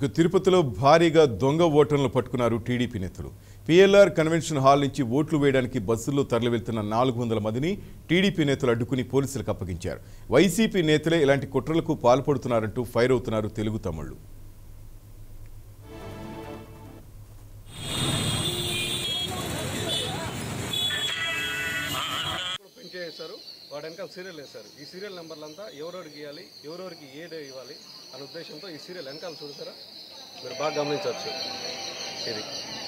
ఇక తిరుపతిలో భారీగా దొంగ ఓటర్లను పట్టుకున్నారు టీడీపీ నేతలు పిఎల్ఆర్ కన్వెన్షన్ హాల్ నుంచి ఓట్లు వేయడానికి బస్సుల్లో తరలి వెళ్తున్న నాలుగు వందల మందిని టీడీపీ నేతలు అడ్డుకుని పోలీసులకు అప్పగించారు వైసీపీ నేతలే ఇలాంటి కుట్రలకు పాల్పడుతున్నారంటూ ఫైర్ అవుతున్నారు తెలుగు తమ్ముళ్లు పెంచే వేశారు వాడు వెనకాల సీరియల్ వేశారు ఈ సీరియల్ నెంబర్లంతా ఎవరెవరికి ఇవ్వాలి ఎవరెవరికి ఏ డే ఇవ్వాలి అనే ఉద్దేశంతో ఈ సీరియల్ వెనకాల చూసారా మీరు బాగా గమనించవచ్చు ఇది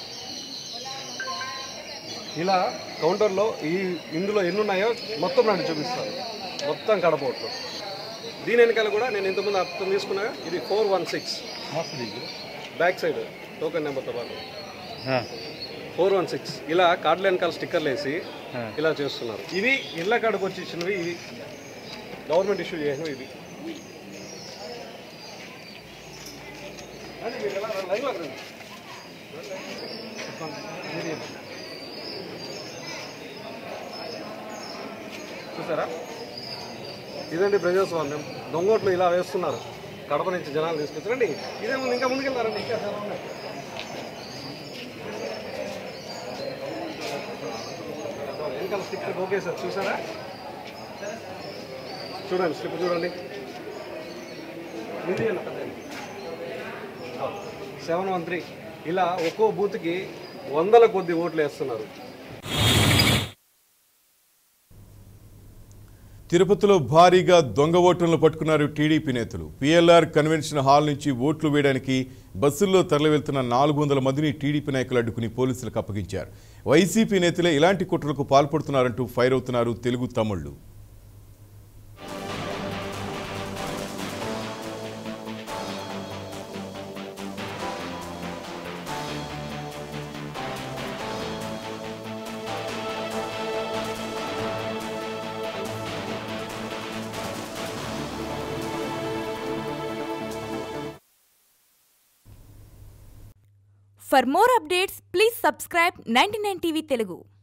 ఇలా కౌంటర్లో ఈ ఇందులో ఎన్ని ఉన్నాయో మొత్తం నాకు చూపిస్తాను మొత్తం కడపోట్లు దీని వెనకాల కూడా నేను ఇంతకుముందు అర్థం తీసుకున్నా ఇది four one six back side token నెంబర్తో పాటు ఫోర్ వన్ సిక్స్ ఇలా కార్డుల వెనకాల స్టిక్కర్లు వేసి ఇలా చేస్తున్నారు ఇవి ఇళ్ళ కాడకు వచ్చి ఇచ్చినవి ఇవి గవర్నమెంట్ ఇష్యూ చేసినవి ఇవి అది మీరు ఎలా లైన్లో రండి. చూసారా ఇదండి ప్రజాస్వామ్యం దొంగోట్లు ఇలా వేస్తున్నారు కడప నుంచి జనాలు తీసుకొచ్చారండి ఇదే ముందు ఇంకా ముందుకెళ్తారండి ఇంకా చాలా ఉన్నాయి వెనకాల స్టిక్కర్ ఓకే సార్ చూసారా చూడండి స్లిప్ చూడండి సెవెన్ వన్ త్రీ ఇలా ఒక్కో బూత్కి వందల కొద్ది ఓట్లు వేస్తున్నారు తిరుపతిలో భారీగా దొంగ ఓటర్లను పట్టుకున్నారు టీడీపీ నేతలు పిఎల్ఆర్ కన్వెన్షన్ హాల్ నుంచి ఓట్లు వేయడానికి బస్సుల్లో తరలి వెళ్తున్న నాలుగు వందల మందిని టీడీపీ నాయకులు అడ్డుకుని పోలీసులకు అప్పగించారు వైసీపీ నేతలే ఇలాంటి కుట్రలకు పాల్పడుతున్నారంటూ ఫైర్ అవుతున్నారు Telugu తమ్ముళ్లు For more updates, please subscribe 99 TV Telugu.